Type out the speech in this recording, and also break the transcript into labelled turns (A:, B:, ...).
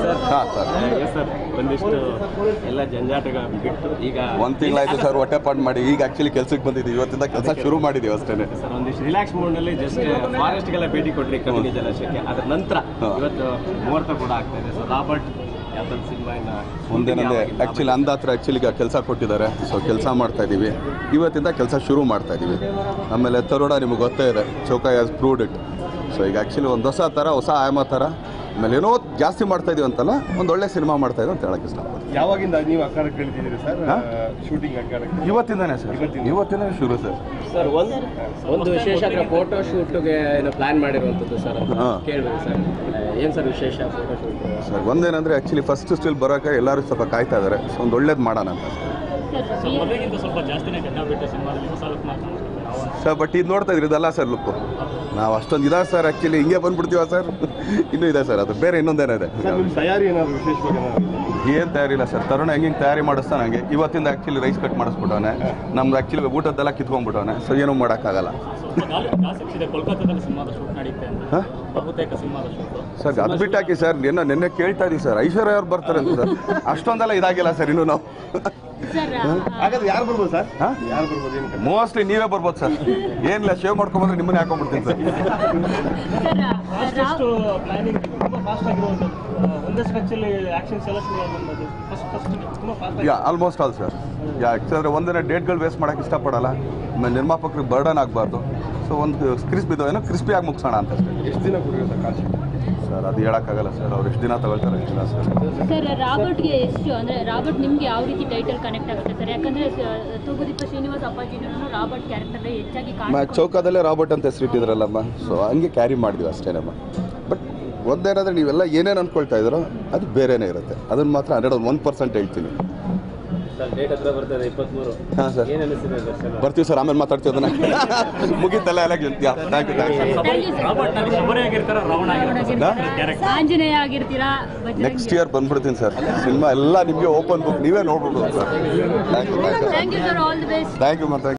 A: ಹಾಂ sir
B: yes sir ಒಂದಿಷ್ಟು ಎಲ್ಲ ಜಂಜಾಟಗಳ ಬಿಟ್ಟು ಈಗ
A: ಒಂದು ತಿಂಗಳಾಯ್ತು ಸರ್ ಹೊಟ್ಟೆ ಪಾಡ್ ಮಾಡಿ ಈಗ ಆ್ಯಕ್ಚುಲಿ ಕೆಲ್ಸಕ್ಕೆ ಬಂದಿದ್ದೀವಿ ಇವತ್ತಿಂದ ಕೆಲಸ ಶುರು ಮಾಡಿದ್ದೀವಿ ಅಷ್ಟೇ
B: ಸರ್ ಒಂದಿಷ್ಟು ರಿಲ್ಯಾಕ್ಸ್ ಮೂಡ್ನಲ್ಲಿ ಜಸ್ಟ್ ಫಾರೆಸ್ಟ್ಗೆಲ್ಲ ಭೇಟಿ ಕೊಟ್ರಿ ಕಬಿನಿ ಜಲಾಶಯಕ್ಕೆ ಅದ್ರ ನಂತರ
A: ಹಾ.
B: ಇವತ್ತು ಮುಹೂರ್ತ ಕೂಡ ಆಗ್ತಾ ಇದೆ ಸೊ ರಾಬರ್ಟ್ ಯಾವ್ದೊಂದು ಸಿನಿಮಾ ಇನ್ನ
A: ಮುಂದೇನಂದ್ರೆ ಆ್ಯಕ್ಚುಲಿ ಅಂದ ಹತ್ರ ಆ್ಯಕ್ಚುಲಿ ಈಗ ಕೆಲಸ ಕೊಟ್ಟಿದ್ದಾರೆ ಸೊ ಕೆಲಸ ಮಾಡ್ತಾ ಇದ್ದೀವಿ ಇವತ್ತಿಂದ ಕೆಲಸ ಶುರು ಮಾಡ್ತಾ ಇದ್ದೀವಿ ಆಮೇಲೆ ತರುಣ ನಿಮಗೆ ಗೊತ್ತೇ ಇದೆ Chowka has proved it so ಈಗ ಆ್ಯಕ್ಚುಲಿ ಒಂದು ಹೊಸ ಥರ ಹೊಸ ಆಯಾಮ ಥರ ಆಮೇಲೆ ಏನೋ ಜಾಸ್ತಿ ಮಾಡ್ತಾ ಇದೀವಿ ಅಂತಲ್ಲ ಒಂದು ಒಳ್ಳೆ ಸಿನಿಮಾ ಮಾಡ್ತಾ ಇದ್ದೀವಿ ಅಂತ ಹೇಳಕ್ಕೆ ಇಷ್ಟಪಡ್ತೀನಿ
C: ಯಾವಾಗಿಂದ ನೀವು ಅಖಾಡಕ್ಕೆ ಇಳಿದಿದ್ದೀರಿ ಸರ್
A: ಹಾ?
C: ಶೂಟಿಂಗ್ ಅಖಾಡಕ್ಕೆ
A: ಇವತ್ತಿಂದನೇ ಸರ್ ಇವತ್ತಿಂದ ಶುರು ಸರ್
B: ಸರ್ ಒಂದು ಒಂದು ವಿಶೇಷ ಫೋಟೋ ಶೂಟ್ಗೆ ಏನೋ ಪ್ಲಾನ್ ಮಾಡಿರುವಂಥದ್ದು ಸರ್
A: ಹಾ.
B: ಕೇಳ್ಬೇಕು ಸರ್ ಏನು ಸರ್ ವಿಶೇಷ ಫೋಟೋ ಶೂಟ್
A: ಸರ್ ಒಂದೇನಂದರೆ ಆ್ಯಕ್ಚುಲಿ ಫಸ್ಟ್ ಸ್ಟಿಲ್ ಬರೋಕ್ಕೆ ಎಲ್ಲರೂ ಸ್ವಲ್ಪ ಕಾಯ್ತಾ ಇದ್ದಾರೆ ಸೊ ಒಂದು ಒಳ್ಳೇದು ಮಾಡೋಣ ಅಂತ
D: ಸ್ವಲ್ಪ ಜಾಸ್ತಿನೇ ಕಣ್ಣಾಗ್ಬಿಟ್ಟೆ ಸಿನಿಮಾದಲ್ಲಿ ಹೊಸ ಲುಕ್
A: ಸರ್ ಬಟ್ ಇದು ನೋಡ್ತಾ ಇದ್ರಿ ಇದಲ್ಲ ಸರ್ ಲುಕ್ಕು ನಾವು ಅಷ್ಟೊಂದು ಇದೆ ಸರ್ ಆ್ಯಕ್ಚುಲಿ ಹಿಂಗೆ ಬಂದ್ಬಿಡ್ತೀವ ಸರ್ ಇನ್ನೂ ಇದೆ ಸರ್ ಅದು ಬೇರೆ ಇನ್ನೊಂದೇನೋ ಇದೆ
C: ಸರ್ ನಿಮ್ಮ ತಯಾರಿ ಏನಾದ್ರು ವಿಶೇಷವಾಗಿ ಏನಾದ್ರು
A: ಏನು ತಯಾರಿಲ್ಲ ಸರ್ ತರುಣ ಹೆಂಗೆ ತಯಾರಿ ಮಾಡಿಸ್ತಾನೆ ಹಂಗೆ ಇವತ್ತಿಂದ ಆ್ಯಕ್ಚುಲಿ ರೈಸ್ ಕಟ್ ಮಾಡಿಸ್ಬಿಟ್ಟವನೆ ನಮ್ದು ಆ್ಯಕ್ಚುಲಿ ಊಟದ್ದೆಲ್ಲ ಕಿತ್ಕೊಂಡ್ಬಿಟ್ಟವನೆ ಸೊ ಏನೂ ಮಾಡೋಕ್ಕಾಗಲ್ಲ
D: ಸ್ವಲ್ಪ ಗಾಸಿಪ್ಸ್ ಇದೆ ಕೋಲ್ಕತ್ತಾದಲ್ಲಿ ಸಿನಿಮಾದ ಶೂಟ್ ನಡೆಯುತ್ತೆ ಅಂತ
A: ಹಾಂ
D: ಬಹುತೇಕ ಸಿನಿಮಾದ ಶೂಟ್
A: ಸರ್ ಅದು ಬಿಟ್ಟು ಹಾಕಿ ಸರ್ ನಿನ್ನ ನಿನ್ನೆ ಕೇಳ್ತಾ ಇದೀವಿ ಸರ್ ಐಶ್ವರ್ಯ ಅವ್ರು ಬರ್ತಾರೆ ಅಂತ ಸರ್ ಅಷ್ಟೊಂದೆಲ್ಲ ಇದಾಗಿಲ್ಲ ಸರ್ ಇನ್ನೂ ನಾವು
E: ಸರ್
C: ಹಾಗಾದ್ರೆ ಯಾರು ಬರ್ಬೋದು ಸರ್
A: ಹಾಂ
C: ಯಾರು ಬರ್ಬೋದು ಏನು ಕತೆ?
A: ಮೋಸ್ಟ್ಲಿ ನೀವೇ ಬರ್ಬೋದು ಸರ್ ಏನಿಲ್ಲ ಶೇವ್ ಮಾಡ್ಕೊಂಬಂದ್ರೆ ನಿಮ್ಮನ್ನೇ ಹಾಕೊಂಡ್ಬಿಡ್ತೀನಿ ಸರ್
D: ಫಾಸ್ಟೆಸ್ಟ್ ಪ್ಲಾನಿಂಗ್ ತುಂಬ ಫಾಸ್ಟ್ ಆಗಿರುವಂಥದ್ದು ಒಂದೇ ಸ್ಟ್ರೆಚ್ಚಲ್ಲಿ ಆ್ಯಕ್ಷನ್ಸ್ ಎಲ್ಲ ಶುರು ಆಗುವಂಥದ್ದು ಫಸ್ಟ್ ಫಸ್ಟ್ ತುಂಬ fast
A: yeah almost all sir yeah ಯಾಕಂದರೆ ಒಂದಿನ ಡೇಟ್ಗಳು ವೇಸ್ಟ್ ಮಾಡೋಕ್ಕೆ ಇಷ್ಟಪಡಲ್ಲ ಆಮೇಲೆ ನಿರ್ಮಾಪಕರಿಗೆ ಬರ್ಡನ್ ಆಗಬಾರ್ದು ಸೊ ಒಂದು ಕ್ರಿಸ್ಪಿ ಏನೋ ಕ್ರಿಸ್ಪಿಯಾಗಿ ಮುಗಿಸೋಣ ಅಂತ ಅಷ್ಟೇ
C: ಎಷ್ಟು ದಿನ ಕೊಟ್ಟಿರೋ ಸರ್ ಕಾಶಿ
A: ಸರ್ ಅದು ಹೇಳೋಕ್ಕಾಗಲ್ಲ ಸರ್ ಅವ್ರು ಎಷ್ಟು ದಿನ ತಗೊಳ್ತಾರೆ ಎಷ್ಟು ದಿನ ಸರ್
E: ಸರ್ ರಾಬರ್ಟ್ಗೆ ಎಷ್ಟು ಅಂದ್ರೆ ರಾಬರ್ಟ್ ನಿಮ್ಗೆ ಯಾವ ರೀತಿ ಟೈಟಲ್ ಕನೆಕ್ಟ್ ಆಗುತ್ತೆ ಸರ್ ಯಾಕಂದ್ರೆ ಸ- ತೂಗುದೀಪ ಶ್ರೀನಿವಾಸ್ ಅಪ್ಪಾಜಿನೂ ರಾಬರ್ಟ್ ಕ್ಯಾರೆಕ್ಟರ್ ಹೆಚ್ಚಾಗಿ
A: ಮ
E: ಕಾಣಿಸ್ಕೊಂಡು
A: ಚೌಕದಲ್ಲೇ ರಾಬರ್ಟ್ ಅಂತ ಹೆಸರಿಟ್ಟಿದ್ರಲ್ಲಮ್ಮ ಸೊ ಹಂಗೆ ಕ್ಯಾರಿ ಮಾಡಿದ್ವಿ ಅಷ್ಟೇನಮ್ಮ ಬಟ್ ಒಂದೇನಾದ್ರೆ ನೀವೆಲ್ಲ ಏನೇನು ಅಂದ್ಕೊಳ್ತಾ ಇದ್ದೀರೋ ಅದು ಬೇರೆನೇ ಇರುತ್ತೆ ಅದನ್ನು ಮಾತ್ರ ಹಂಡ್ರೆಡ್ ಒನ್ ಪರ್ಸೆಂಟ್ ಹೇಳ್ತೀನಿ
B: ಸರ್ ಡೇಟ್ ಹತ್ರ ಬರ್ತದೆ ಇಪ್ಪತ್ತ್ಮೂರು
A: ಹಾಂ ಸರ್
B: ಏನು ಅನಿಸ್ತಿದೆ ದರ್ಶನ
A: ಬರ್ತೀವಿ ಸರ್ ಆಮೇಲೆ ಮಾತಾಡ್ತೀವಿ ಅದನ್ನ ಮುಗೀತಲ್ಲ ಎಲ್ಲ thank you thank you
E: Thank you, sir.
D: ರಾಬರ್ಟ್ನಲ್ಲಿ ಶಬರಿ ಆಗಿರ್ತಾರೆ ರಾವಣ ಆಗಿರ್ತಾರೆ
E: ಆಂಜನೇಯ ಆಗಿರ್ತೀರಾ ಬಜರಂಗಿ
A: ನೆಕ್ಸ್ಟ್ ಇಯರ್ ಬಂದ್ಬಿಡ್ತೀನಿ ಸರ್ ಸಿನಿಮಾ ಎಲ್ಲ ನಿಮಗೆ ಓಪನ್ ಬುಕ್ ನೀವೇ ನೋಡ್ಬಿಡ್ಬೋದು sir thank you thank you
E: thank you sir all the best
A: thank you ಮತ್ತೆ